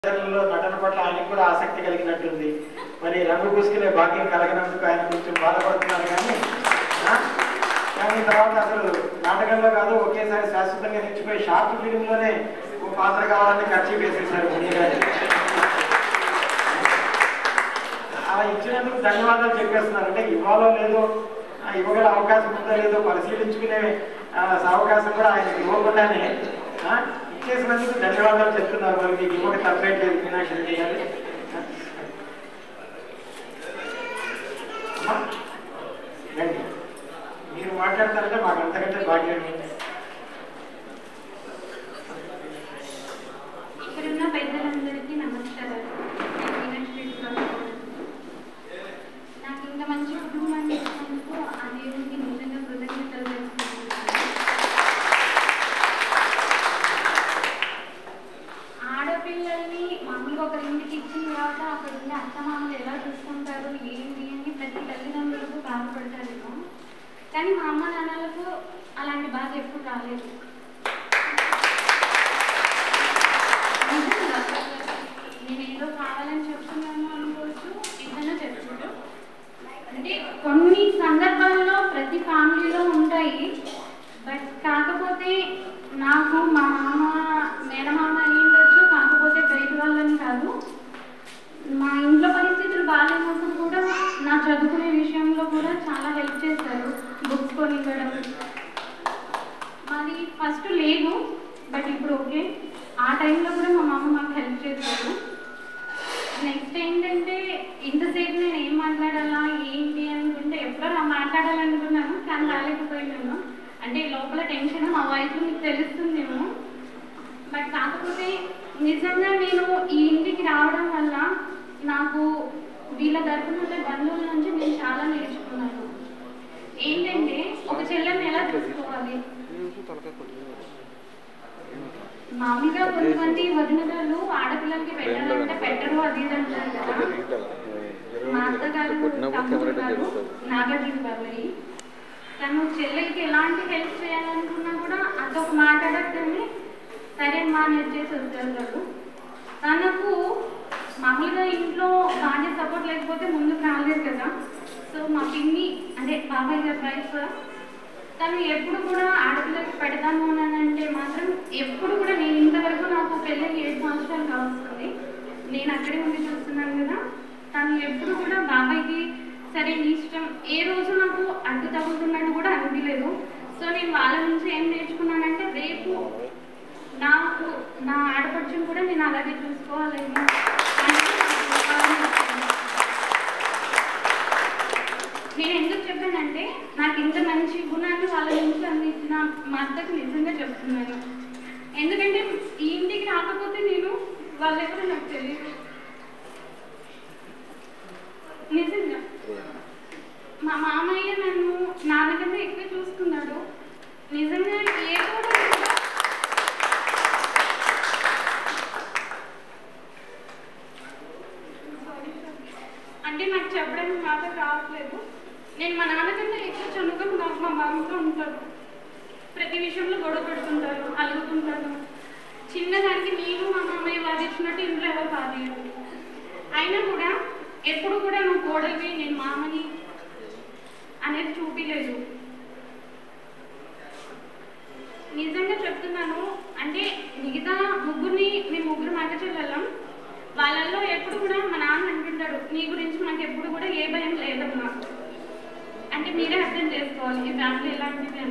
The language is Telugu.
నటనలో నటన పట్ల ఆయనకు కూడా ఆసక్తి కలిగినట్టుంది మరి రంగు పూసుకునే భాగ్యం కలగనందుకు ఆయన కొంచెం బాధపడుతున్నారు కానీ ఆ? కానీ తర్వాత అసలు నాటకంలో కాదు ఒకేసారి శాశ్వతంగా నిలిచిపోయి షార్ట్ ఫిలింలోనే ఓ పాత్ర కావాలని ఖర్చు వేసేసారు ముందుగా అలా ఇచ్చినందుకు ధన్యవాదాలు చెప్పేస్తున్నారు అంటే ఇవ్వాలో లేదో ఆ, ఇవ్వగల అవకాశం ఉందో లేదో పరిశీలించుకునే ఆ, అవకాశం కూడా ఆయన ఇవ్వకుండానే ఆ, ఇచ్చేసినందుకు ధన్యవాదాలు చెప్తున్నారు మరి మీకు ఇవ్వక తప్పేట్లేదు మీనాక్షి రెడ్డి గారు అమ్మా, రండి. మీరు మాట్లాడతారంటే మాకు అంతకంటే భాగ్యం ఉంది. ఇక్కడున్న పెద్దలందరికీ నమస్కారాలు నేను మీనాక్షి రెడ్డి నాకు ఇంత మంచి కుటుంబాన్ని ఇచ్చినందుకు ఆ దేవునికి నిజంగా కృతజ్ఞతలు తెలుసుకుంటున్నాను ఆడపిల్లల్ని మామూలుగా ఒక ఇంటికి ఇచ్చిన తర్వాత అక్కడ ఉండే అత్తమామలు ఎలా చూసుకుంటారు ఏంటి అని ప్రతి తల్లిదండ్రులకు బాధపడతారేమో కానీ మా అమ్మ నాన్నలకు అలాంటి బాధ ఎప్పుడు రాలేదు నిజంగా నేను ఏదో కావాలని చెప్తున్నాను అనుకోవచ్చు ఏదైనా చెప్తాడు అంటే కొన్ని సందర్భాల్లో ప్రతి ఫ్యామిలీలో ఉంటాయి బట్ కాకపోతే నాకు మా మామ మేనమామ అయి ఉండొచ్చు కాకపోతే బయట వాళ్ళని కాదు మా ఇంట్లో పరిస్థితులు బాగాలేనప్పుడు కూడా నా చదువుకునే విషయంలో కూడా చాలా హెల్ప్ చేశారు బుక్స్ కొనివ్వడం మాది ఫస్ట్ లేదు బట్ ఇప్పుడు ఓకే ఆ టైంలో కూడా మా మామ మాకు హెల్ప్ చేశారు నెక్స్ట్ ఏంటంటే ఇంతసేపు నేను ఏం మాట్లాడాలా ఏంటి అనుకుంటే ఎప్పుడో నా మాట్లాడాలనుకున్నాను కానీ రాలేకపోయినాను అంటే లోపల టెన్షన్ మా వాయిస్ మీకు తెలుస్తుందేమో బట్ కాకపోతే నిజంగా నేను ఈ ఇంటికి రావడం వల్ల నాకు వీళ్ళ తరపున ఉండే బంధువుల నుంచి నేను చాలా నేర్చుకున్నాను ఏంటంటే ఒక చెల్లెని ఎలా చూసుకోవాలి మామూలుగా కొంతమంది వదినగాళ్ళు ఆడపిల్లలకి పెట్టాలంటే పెట్టరు అది ఇది అంటారు కదా మా అత్తగారు తమ్ముడు గారు నాగార్జున బాబాయి తను చెల్లెలకి ఎలాంటి హెల్ప్ చేయాలనుకున్నా కూడా అదొక మాట్లాడక్కనే సరే మా చేసి వస్తారు తనకు మామూలుగా ఇంట్లో భార్య సపోర్ట్ లేకపోతే ముందుకు రాలేదు కదా సో మా పిన్ని అంటే బాబాయ్ గారి వైఫ్ తను ఎప్పుడు కూడా ఆడపిల్లకి పెడతాను అని అంటే మాత్రం ఎప్పుడు కూడా నేను ఇంతవరకు నాకు పెళ్ళి ఏడు సంవత్సరాలు కావస్తుంది నేను అక్కడే ఉండి చూస్తున్నాను కదా తను ఎప్పుడు కూడా బాబాయ్కి సరే నీ ఇష్టం ఏ రోజు నాకు అడ్డు తగులుతున్నట్టు కూడా అనిపించలేదు సో నేను వాళ్ళ నుంచి ఏం నేర్చుకున్నానంటే రేపు నాకు నా ఆడపడుచుని కూడా నేను అలాగే చూసుకోవాలని నేను ఎందుకు చెప్పానంటే నాకు ఇంత మంచి గుణాన్ని వాళ్ళ నుంచి అందించిన మా అత్తకు నిజంగా చెప్తున్నాను ఎందుకంటే ఈ ఇంటికి రాకపోతే నేను వాళ్ళెవరో నాకు తెలియదు నిజంగా మా మామయ్య నన్ను నాన్నకంటే ఎక్కువ చూసుకున్నాడు నిజంగా ఏ కూడా అంటే నాకు చెప్పడానికి మాట రావట్లేదు నేను మా నాన్నకంటే ఎక్కువ చనువుకొని నాకు మా మామతో ఉంటాను ప్రతి విషయంలో గొడవ పెడుతుంటారు అలుగుతుంటారు చిన్నదానికి నేను మా మామయ్య వాదించినట్టు ఇంట్లో ఎవరు బాధేయరు అయినా కూడా ఎప్పుడు కూడా నువ్వు కోడలివి నేను మామని అనేది చూపించలేదు నిజంగా చెప్తున్నాను అంటే మిగతా ముగ్గురిని మేము ముగ్గురు మగ చెల్లెళ్ళం వాళ్ళల్లో ఎప్పుడు కూడా మా నాన్న అంటుంటాడు నీ గురించి నాకు ఎప్పుడు కూడా ఏ భయం లేదమ్మా అంటే మీరే అర్థం చేసుకోవాలి ఈ ఫ్యామిలీ ఎలాంటిది అని